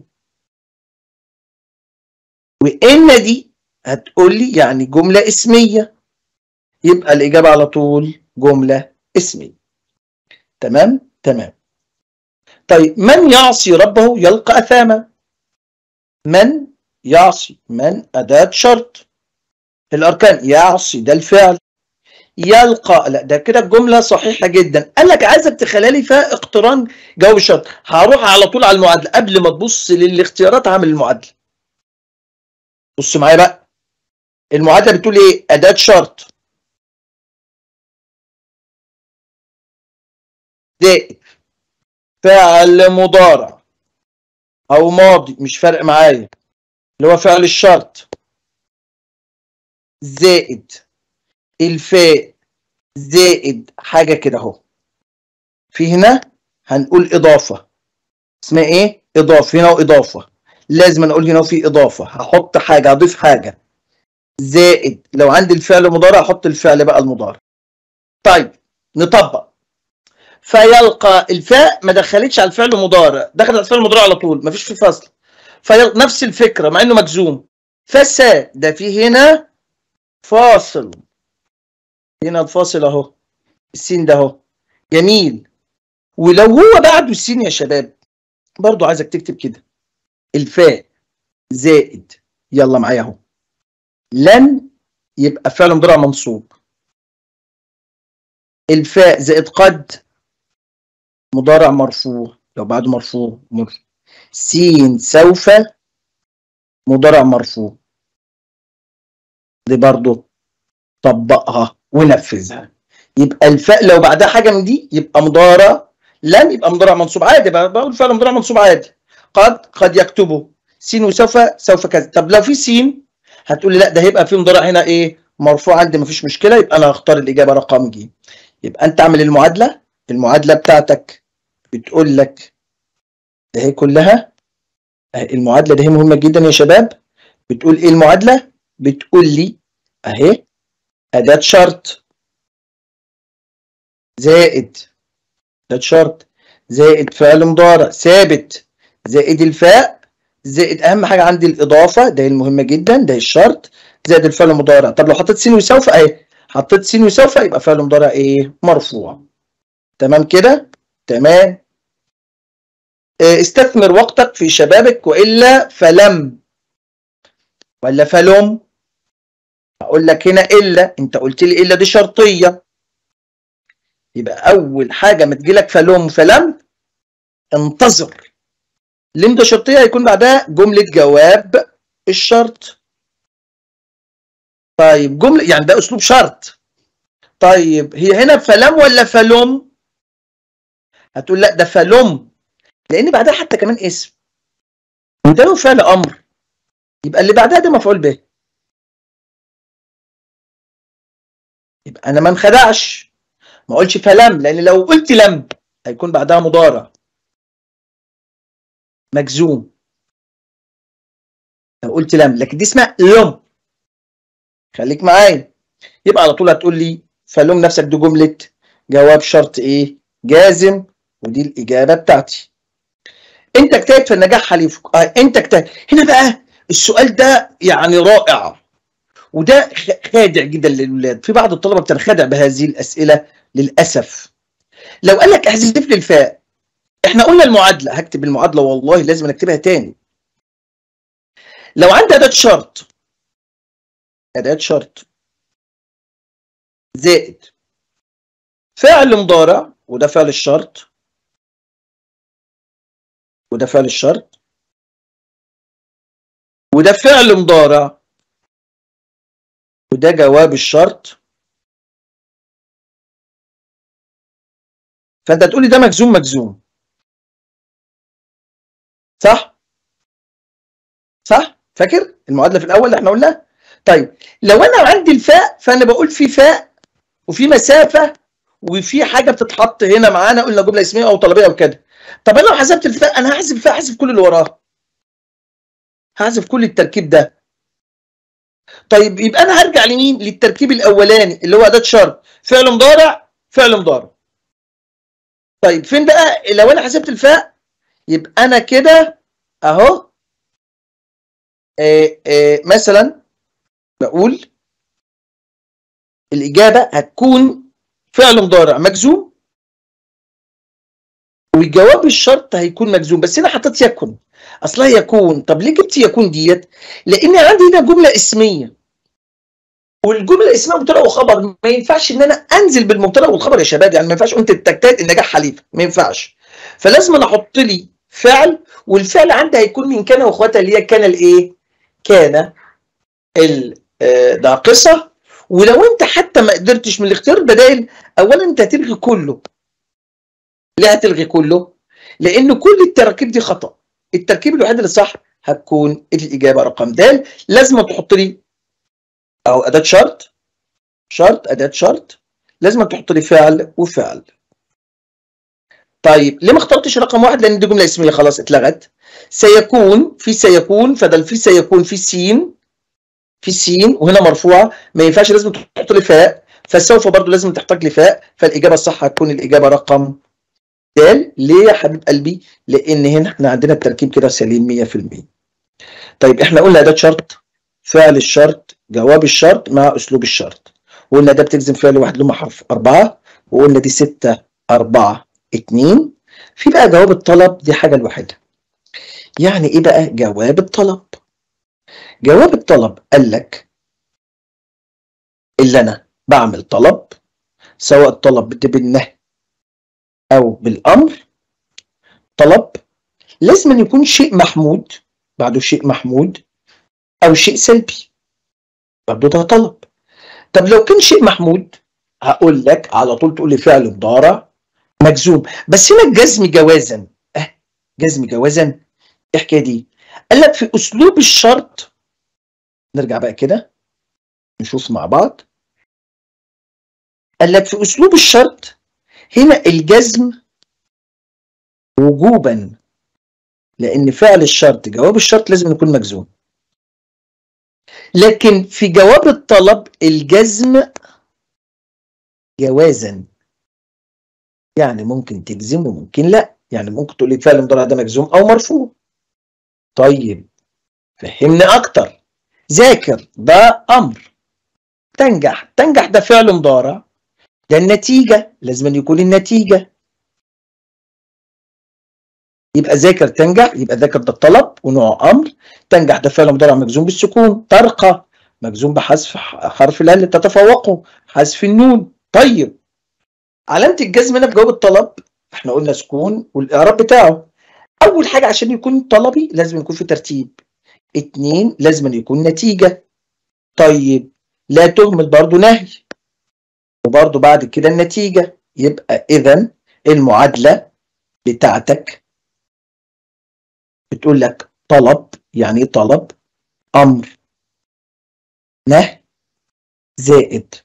وان دي هتقولي يعني جملة اسمية يبقى الإجابة على طول جملة اسمية تمام تمام طيب من يعصي ربه يلقى أثاما من يعصي من أداة شرط الأركان يعصي ده الفعل يلقى لا ده كده الجملة صحيحة جدا قال لك عايزك تخلي لي فيها اقتران جواب الشرط هروح على طول على المعادلة قبل ما تبص للاختيارات هعمل المعادلة بص معايا بقى المعادلة بتقول ايه أداة شرط زائد فعل مضارع او ماضي مش فارق معايا اللي هو فعل الشرط زائد الفاء زائد حاجة كده اهو في هنا هنقول إضافة اسمها إيه؟ إضافة هنا وإضافة لازم أقول هنا في إضافة هحط حاجة هضيف حاجة زائد لو عندي الفعل مضارع أحط الفعل بقى المضارع طيب نطبق فيلقى الفاء ما دخلتش على الفعل مضارع دخلت على الفعل المضارع على طول مفيش في فصل فيل... نفس الفكره مع انه مجزوم فسا ده في هنا فاصل هنا الفاصل اهو السين ده اهو جميل ولو هو بعده السين يا شباب برضو عايزك تكتب كده الفاء زائد يلا معايا اهو لن يبقى فعل مضارع منصوب الفاء زائد قد مضارع مرفوع لو بعده مرفوع مرفوع سين سوف مضارع مرفوع دي برضو طبقها ونفذها يبقى الفاء لو بعدها حاجه من دي يبقى مضارع لن يبقى مضارع منصوب عادي بقول فعل مضارع منصوب عادي قد قد يكتبه سين وسوف سوف كذا طب لو في سين هتقول لي لا ده هيبقى في مضارع هنا ايه مرفوع عندي مفيش مشكله يبقى انا هختار الاجابه رقم ج يبقى انت اعمل المعادله المعادله بتاعتك بتقول لك ده هي كلها المعادله دي مهمه جدا يا شباب بتقول ايه المعادله بتقول لي اهي اداه شرط زائد اداه شرط زائد فعل مضارع ثابت زائد الفاء زائد اهم حاجه عندي الاضافه ده المهمه جدا ده الشرط زائد الفعل المضارع طب لو حطيت سين وسوف اهي حطيت سين وسوف يبقى فعل مضارع ايه مرفوع تمام كده تمام استثمر وقتك في شبابك والا فلم ولا فلم اقول لك هنا الا انت قلت لي الا دي شرطيه يبقى اول حاجه ما تجيلك فلم فلم انتظر لم ده شرطيه هيكون بعدها جمله جواب الشرط طيب جمله يعني ده اسلوب شرط طيب هي هنا فلم ولا فلم هتقول لا ده فلم لان بعدها حتى كمان اسم وده له فعل امر يبقى اللي بعدها ده مفعول به يبقى انا ما انخدعش ما اقولش فلم لان لو قلت لم هيكون بعدها مضارع مجزوم لو قلت لم لكن دي اسمها لم خليك معايا يبقى على طول هتقول لي فلم نفسك دي جمله جواب شرط ايه جازم ودي الاجابه بتاعتي انت اجتهد في النجاح حليفك آه انت اجتهد هنا بقى السؤال ده يعني رائع وده خادع جدا للولاد في بعض الطلبه بتنخدع بهذه الاسئله للاسف لو قال لك احذف لي الفاء احنا قلنا المعادله هكتب المعادله والله لازم نكتبها تاني لو عندي اداه شرط اداه شرط زائد فعل مضارع وده فعل الشرط وده فعل الشرط وده فعل مضارع وده جواب الشرط فانت تقولي ده مجزوم مجزوم صح صح فاكر المعادله في الاول اللي احنا قلناها طيب لو انا عندي الفاء فانا بقول في فاء وفي مسافه وفي حاجه بتتحط هنا معانا قلنا جمله اسميه او طلبيه او كده طب انا لو حذفت الفاء انا هحذف الفاء هحذف كل اللي وراه هحذف كل التركيب ده طيب يبقى انا هرجع لمين للتركيب الاولاني اللي هو اداه شرط فعل مضارع فعل مضارع طيب فين بقى لو انا حسبت الفاء يبقى انا كده اهو آه آه مثلا بقول الاجابه هتكون فعل مضارع مجزوم وجواب الشرط هيكون مجزوم بس هنا حطيت يكن اصلها يكون طب ليه جبت يكون ديت لان عندي هنا جمله اسميه والجمله الاسميه مبتدا وخبر ما ينفعش ان انا انزل بالمبتدا والخبر يا شباب يعني ما ينفعش انت تجتهد النجاح حليفه ما ينفعش فلازم انا احط لي فعل والفعل عندي هيكون من كان واخواتها اللي هي كان الايه كان الناقصه ولو انت حتى ما قدرتش من الاختيار البدائل اولا انت هتلغي كله ليه هتلغي كله لان كل التراكيب دي خطا التركيب الوحيد اللي صح هتكون الاجابه رقم د لازم تحط لي او اداه شرط شرط اداه شرط لازم تحط لي فعل وفعل طيب ليه ما اخترتش رقم واحد لان دي جمله اسميه خلاص اتلغت سيكون في سيكون فده في سيكون في سين في سين وهنا مرفوعه ما ينفعش لازم تحط لي فاء فسوف برضو لازم تحتاج لي فاء فالاجابه الصح هتكون الاجابه رقم د ليه يا حبيب قلبي لان هنا احنا عندنا التركيب كده سليم 100% طيب احنا قلنا اداه شرط فعل الشرط جواب الشرط مع اسلوب الشرط وقلنا ده بتجزم فعل واحد له حرف أربعة وقلنا دي ستة أربعة اتنين في بقى جواب الطلب دي حاجة الوحيدة يعني ايه بقى جواب الطلب جواب الطلب قال لك اللي انا بعمل طلب سواء الطلب بالنهي او بالامر طلب لازم أن يكون شيء محمود بعده شيء محمود او شيء سلبي برضه ده طلب طب لو كان شيء محمود هقول لك على طول تقول لي فعل مضارع مجزوم بس هنا الجزم جوازا اه جزم جوازا ايه الحكايه دي قال لك في اسلوب الشرط نرجع بقى كده نشوف مع بعض قال لك في اسلوب الشرط هنا الجزم وجوبا لان فعل الشرط جواب الشرط لازم يكون مجزوم لكن في جواب الطلب الجزم جوازا يعني ممكن تجزم وممكن لا يعني ممكن تقول لي فعل المضارع ده مجزوم او مرفوع طيب فهمني اكتر ذاكر ده امر تنجح تنجح ده فعل مضارع ده النتيجة لازم أن يكون النتيجة يبقى ذاكر تنجح يبقى ذاكر ده الطلب ونوع أمر تنجح ده فعل مضارع مجزوم بالسكون ترقى مجزوم بحذف حرف الهل تتفوقه حذف النون طيب علامة الجزم هنا في جواب الطلب احنا قلنا سكون والإعراب بتاعه أول حاجة عشان يكون طلبي لازم يكون في ترتيب اتنين لازم أن يكون نتيجة طيب لا تهمل برضه نهي وبرضه بعد كده النتيجة يبقى إذا المعادلة بتاعتك بتقول لك طلب يعني ايه طلب أمر نهي زائد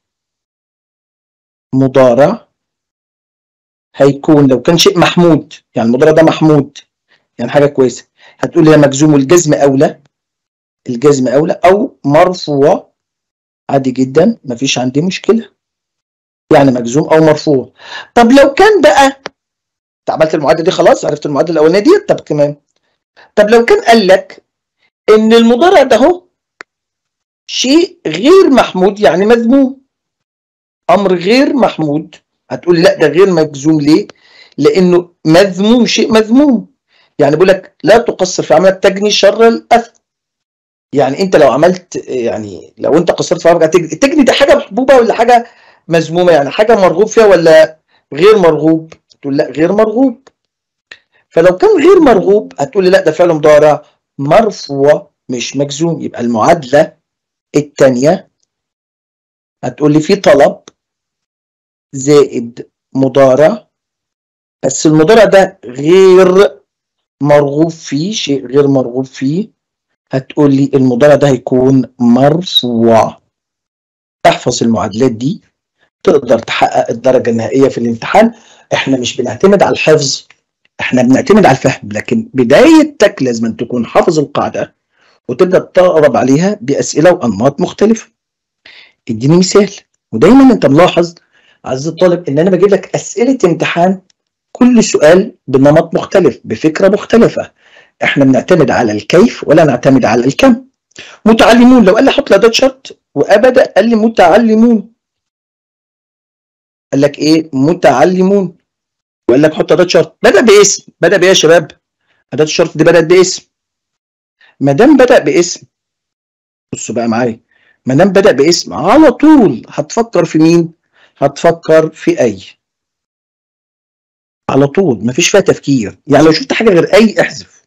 مضارع هيكون لو كان شيء محمود يعني المضارع ده محمود يعني حاجة كويسة هتقول لي مجزوم والجزم أولى الجزم أولى أو مرفوع عادي جدا مفيش عندي مشكلة يعني مجزوم او مرفوع طب لو كان بقى انت عملت المعادله دي خلاص عرفت المعادله الاولانيه دي طب تمام طب لو كان قال لك ان المضارع ده اهو شيء غير محمود يعني مذموم امر غير محمود هتقول لا ده غير مجزوم ليه لانه مذموم شيء مذموم يعني بيقول لك لا تقصر في عملك تجني شر الاثم يعني انت لو عملت يعني لو انت قصرت في عملك تجني تجني دي حاجه محبوبه ولا حاجه مذمومه يعني حاجه مرغوب فيها ولا غير مرغوب تقول لا غير مرغوب فلو كان غير مرغوب هتقول لي لا ده فعل مضارع مرفوع مش مجزوم يبقى المعادله الثانيه هتقول لي في طلب زائد مضارع بس المضارع ده غير مرغوب فيه شيء غير مرغوب فيه هتقول لي المضارع ده هيكون مرفوع احفظ المعادلات دي تقدر تحقق الدرجة النهائية في الامتحان احنا مش بنعتمد على الحفظ احنا بنعتمد على الفهم لكن بدايتك لازم تكون حافظ القاعدة وتبدأ تقرب عليها بأسئلة وأنماط مختلفة اديني مثال ودايما انت ملاحظ عزيزي الطالب ان انا بجيب لك اسئله امتحان كل سؤال بنمط مختلف بفكره مختلفه احنا بنعتمد على الكيف ولا نعتمد على الكم متعلمون لو قال لي حط لي شرط وابدا قال لي متعلمون قال لك ايه متعلمون وقال لك حط اداه شرط بدا باسم بدا بايه يا شباب اداه الشرط دي بدات باسم ما دام بدا باسم بصوا بقى معايا ما دام بدا باسم على طول هتفكر في مين هتفكر في اي على طول مفيش فيها تفكير يعني لو شفت حاجه غير اي احذف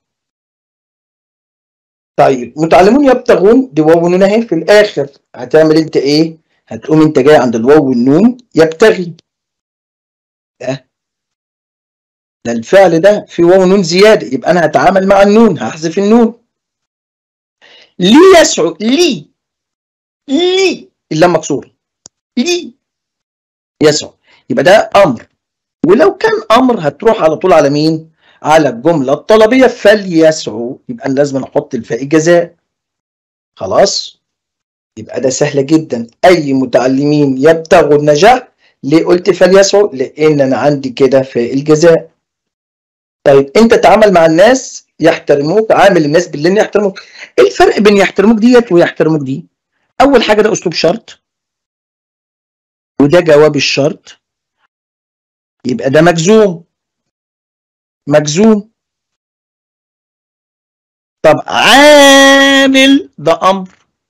طيب متعلمون يبتغون دي واو ونون اهي في الاخر هتعمل انت ايه هتقوم انت جاي عند الواو والنون يبتغي ده ده الفعل ده في واو ونون زياده يبقى انا هتعامل مع النون هحذف النون لي يسعو لي لي اللام مكسوره لي يسعو يبقى ده امر ولو كان امر هتروح على طول على مين على الجمله الطلبيه فليسعوا يبقى لازم نحط الفاء جزاء خلاص يبقى ده سهل جدا اي متعلمين يبتغوا النجاح ليه قلت فليسعوا لان انا عندي كده فاء الجزاء طيب انت تعامل مع الناس يحترموك عامل الناس باللي يحترموك ايه الفرق بين يحترموك ديت ويحترموك دي اول حاجه ده اسلوب شرط وده جواب الشرط يبقى ده مجزوم مجزوم طب عامل ده امر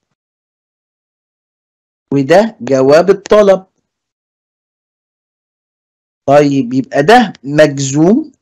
وده جواب الطلب طيب يبقى ده مجزوم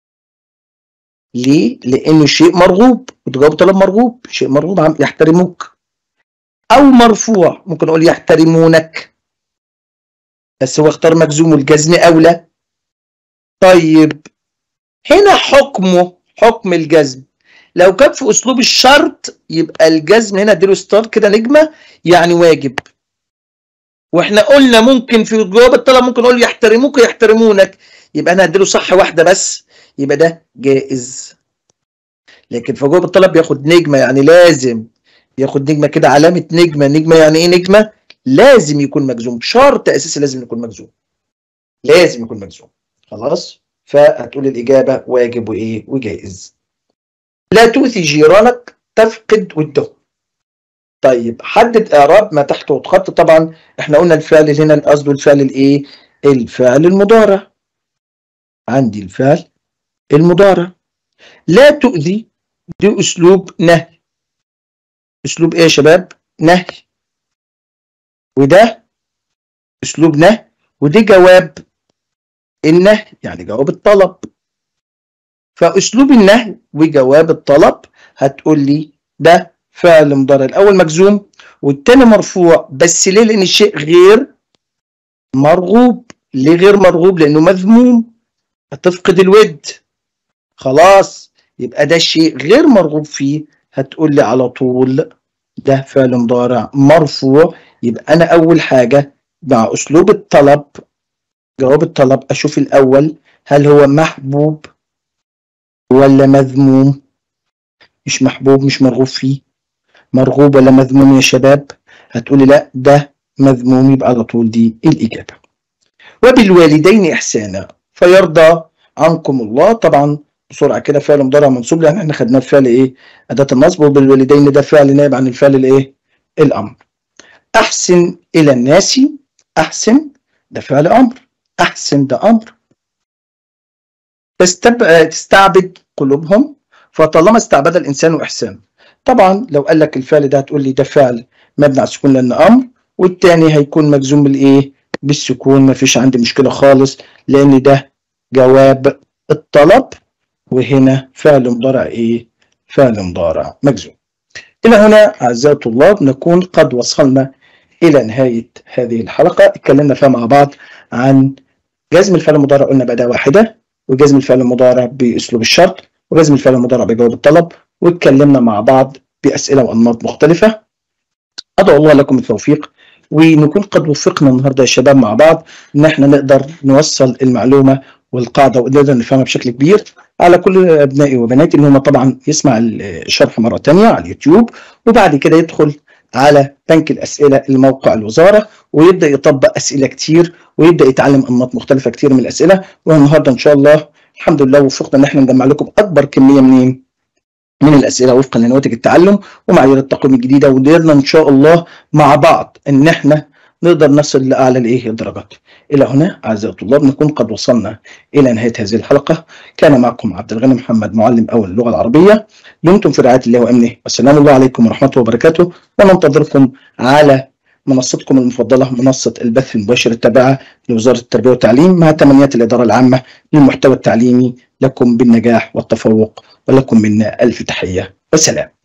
ليه؟ لأنه شيء مرغوب وده جواب طلب مرغوب شيء مرغوب يحترموك أو مرفوع ممكن أقول يحترمونك بس هو اختار مجزوم والجزم أولى طيب هنا حكمه حكم الجزم لو كان في اسلوب الشرط يبقى الجزم هنا اديله ستار كده نجمه يعني واجب واحنا قلنا ممكن في جواب الطلب ممكن اقول يحترموك يحترمونك يبقى انا هديله صح واحده بس يبقى ده جائز لكن في جواب الطلب بياخد نجمه يعني لازم ياخد نجمه كده علامه نجمه نجمه يعني ايه نجمه لازم يكون مجزوم شرط اساسي لازم يكون مجزوم لازم يكون مجزوم خلاص فهتقول الإجابة واجب وإيه وجائز لا تؤذي جيرانك تفقد ودهم طيب حدد إعراب ما تحته خط طبعا احنا قلنا الفعل هنا القصد الفعل الإيه الفعل المضارع عندي الفعل المضارع لا تؤذي دي أسلوب نهي أسلوب إيه يا شباب نهي وده أسلوب نهي ودي جواب النهي يعني جواب الطلب فاسلوب النهي وجواب الطلب هتقول لي ده فعل مضارع الاول مجزوم والتاني مرفوع بس ليه لان الشيء غير مرغوب ليه غير مرغوب لانه مذموم هتفقد الود خلاص يبقى ده الشيء غير مرغوب فيه هتقول لي على طول ده فعل مضارع مرفوع يبقى انا اول حاجه مع اسلوب الطلب جواب الطلب أشوف الأول هل هو محبوب ولا مذموم مش محبوب مش مرغوب فيه مرغوب ولا مذموم يا شباب هتقولي لا ده مذموم يبقى على طول دي الإجابة وبالوالدين إحسانا فيرضى عنكم الله طبعا بسرعة كده فعل مضارع منصوب لأن احنا خدناه في فعل إيه أداة النصب وبالوالدين ده فعل نائب عن الفعل الإيه الأمر أحسن إلى الناس أحسن ده فعل أمر أحسن ده أمر تستب... تستعبد قلوبهم فطالما استعبد الإنسان إحسان طبعا لو قال لك الفعل ده هتقول لي ده فعل مبني على السكون لأن أمر والتاني هيكون مجزوم بالإيه؟ بالسكون مفيش عندي مشكلة خالص لأن ده جواب الطلب وهنا فعل مضارع إيه؟ فعل مضارع مجزوم إلى هنا أعزائي الطلاب نكون قد وصلنا إلى نهاية هذه الحلقة اتكلمنا فيها مع بعض عن جزم الفعل المضارع قلنا بأداة واحدة وجزم الفعل المضارع بأسلوب الشرط وجزم الفعل المضارع بجواب الطلب واتكلمنا مع بعض بأسئلة وأنماط مختلفة أدعو الله لكم التوفيق ونكون قد وفقنا النهارده يا شباب مع بعض ان احنا نقدر نوصل المعلومه والقاعده ونقدر نفهمها بشكل كبير على كل ابنائي وبناتي ان هم طبعا يسمع الشرح مره ثانيه على اليوتيوب وبعد كده يدخل على بنك الاسئله الموقع الوزاره ويبدا يطبق اسئله كتير ويبدا يتعلم انماط مختلفه كتير من الاسئله والنهارده ان شاء الله الحمد لله وفقنا ان احنا نجمع لكم اكبر كميه منين من الاسئله وفقا لنواتج التعلم ومعايير التقويم الجديده وقدرنا ان شاء الله مع بعض ان احنا نقدر نصل لاعلى الايه الدرجات. الى هنا اعزائي الطلاب نكون قد وصلنا الى نهايه هذه الحلقه كان معكم عبد الغني محمد معلم اول اللغه العربيه دمتم في رعايه الله وامنه والسلام الله عليكم ورحمه الله وبركاته وننتظركم على منصتكم المفضله منصه البث المباشر التابعه لوزاره التربيه والتعليم مع تمنيات الاداره العامه للمحتوى التعليمي لكم بالنجاح والتفوق ولكم منا الف تحيه وسلام